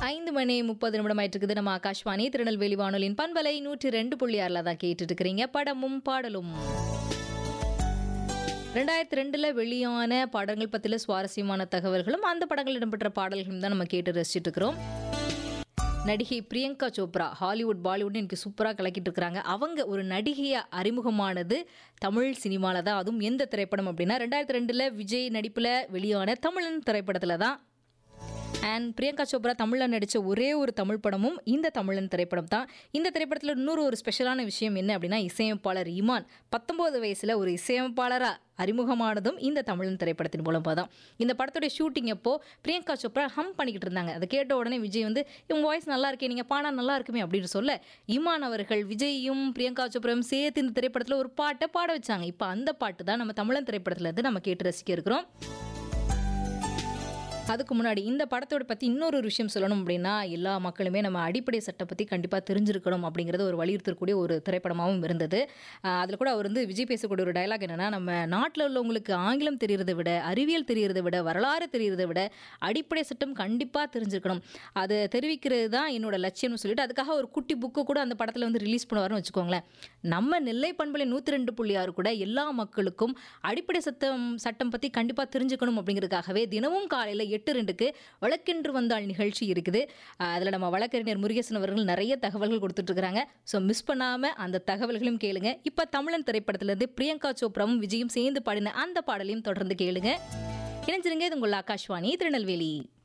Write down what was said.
ஐந்து மணி முப்பது நிமிடம் ஆயிட்டு இருக்குது நம்ம ஆகாஷ்வாணி திருநெல்வேலி வானொலியின் பண்பலை நூற்றி ரெண்டு புள்ளி ஆறில் தான் கேட்டுட்டு இருக்கிறீங்க படமும் பாடலும் ரெண்டாயிரத்தி ரெண்டுல வெளியான பாடல்கள் பத்தில சுவாரஸ்யமான தகவல்களும் அந்த படங்கள் இடம்பெற்ற பாடல்களும் தான் நம்ம கேட்டு ரசிச்சுட்டு இருக்கிறோம் நடிகை பிரியங்கா சோப்ரா ஹாலிவுட் பாலிவுட் எனக்கு சூப்பராக கலக்கிட்டு இருக்கிறாங்க அவங்க ஒரு நடிகையை அறிமுகமானது தமிழ் சினிமாவில் தான் அதுவும் எந்த திரைப்படம் அப்படின்னா ரெண்டாயிரத்தி ரெண்டில் விஜய் நடிப்பில் வெளியான தமிழன் திரைப்படத்தில் தான் அண்ட் பிரியங்கா சோப்ரா தமிழில் நடித்த ஒரே ஒரு தமிழ் படமும் இந்த தமிழன் திரைப்படம் தான் இந்த திரைப்படத்தில் இன்னொரு ஒரு ஸ்பெஷலான விஷயம் என்ன அப்படின்னா இசையமைப்பாளர் இமான் பத்தொம்போது வயசில் ஒரு இசையமைப்பாளராக அறிமுகமானதும் இந்த தமிழன் திரைப்படத்தின் மூலமாக தான் இந்த படத்துடைய ஷூட்டிங் அப்போ பிரியங்கா சோப்ரா ஹம் பண்ணிக்கிட்டு இருந்தாங்க அதை கேட்ட உடனே விஜய் வந்து இவங்க வாய்ஸ் நல்லா இருக்கே நீங்கள் பாடா நல்லா இருக்குமே அப்படின்னு சொல்ல இமான் அவர்கள் விஜயும் பிரியங்கா சோப்ராவும் சேர்த்து இந்த திரைப்படத்தில் ஒரு பாட்டை பாட வச்சாங்க இப்போ அந்த பாட்டு தான் நம்ம தமிழன் திரைப்படத்துல இருந்து நம்ம கேட்டு ரசிக்க இருக்கிறோம் அதுக்கு முன்னாடி இந்த படத்தோட பற்றி இன்னொரு ஒரு விஷயம் சொல்லணும் அப்படின்னா எல்லா மக்களுமே நம்ம அடிப்படை சட்டம் பற்றி கண்டிப்பாக தெரிஞ்சிருக்கணும் அப்படிங்கிறது ஒரு வலியுறுத்தக்கூடிய ஒரு திரைப்படமாகவும் இருந்தது அதில் கூட அவர் வந்து விஜய் பேசக்கூடிய ஒரு டயலாக் என்னன்னா நம்ம நாட்டில் உள்ளவங்களுக்கு ஆங்கிலம் தெரியறதை விட அறிவியல் தெரியறதை விட வரலாறு தெரியறதை விட அடிப்படை சட்டம் கண்டிப்பாக தெரிஞ்சிருக்கணும் அதை தெரிவிக்கிறது தான் என்னோட லட்சியம்னு சொல்லிட்டு அதுக்காக ஒரு குட்டி புக்கு கூட அந்த படத்தில் வந்து ரிலீஸ் பண்ணுவார்னு வச்சுக்கோங்களேன் நம்ம நெல்லை பண்பலை நூற்றி ரெண்டு புள்ளி ஆறு கூட எல்லா மக்களுக்கும் அடிப்படை சட்டம் சட்டம் பற்றி கண்டிப்பாக தெரிஞ்சுக்கணும் அப்படிங்கிறதுக்காகவே தினமும் காலையில் எட்டு ரெண்டுக்கு வழக்கென்று வந்தால் நிகழ்ச்சி இருக்குது அதில் நம்ம வழக்கறிஞர் முருகேசன் அவர்கள் நிறைய தகவல்கள் கொடுத்துட்ருக்குறாங்க ஸோ மிஸ் பண்ணாமல் அந்த தகவல்களையும் கேளுங்க இப்போ தமிழன் திரைப்படத்திலேருந்து பிரியங்கா சோப்ராவும் விஜயும் சேர்ந்து பாடின அந்த பாடலையும் தொடர்ந்து கேளுங்க இணைஞ்சிருங்க இது உங்கள் ஆகாஷ்வாணி திருநெல்வேலி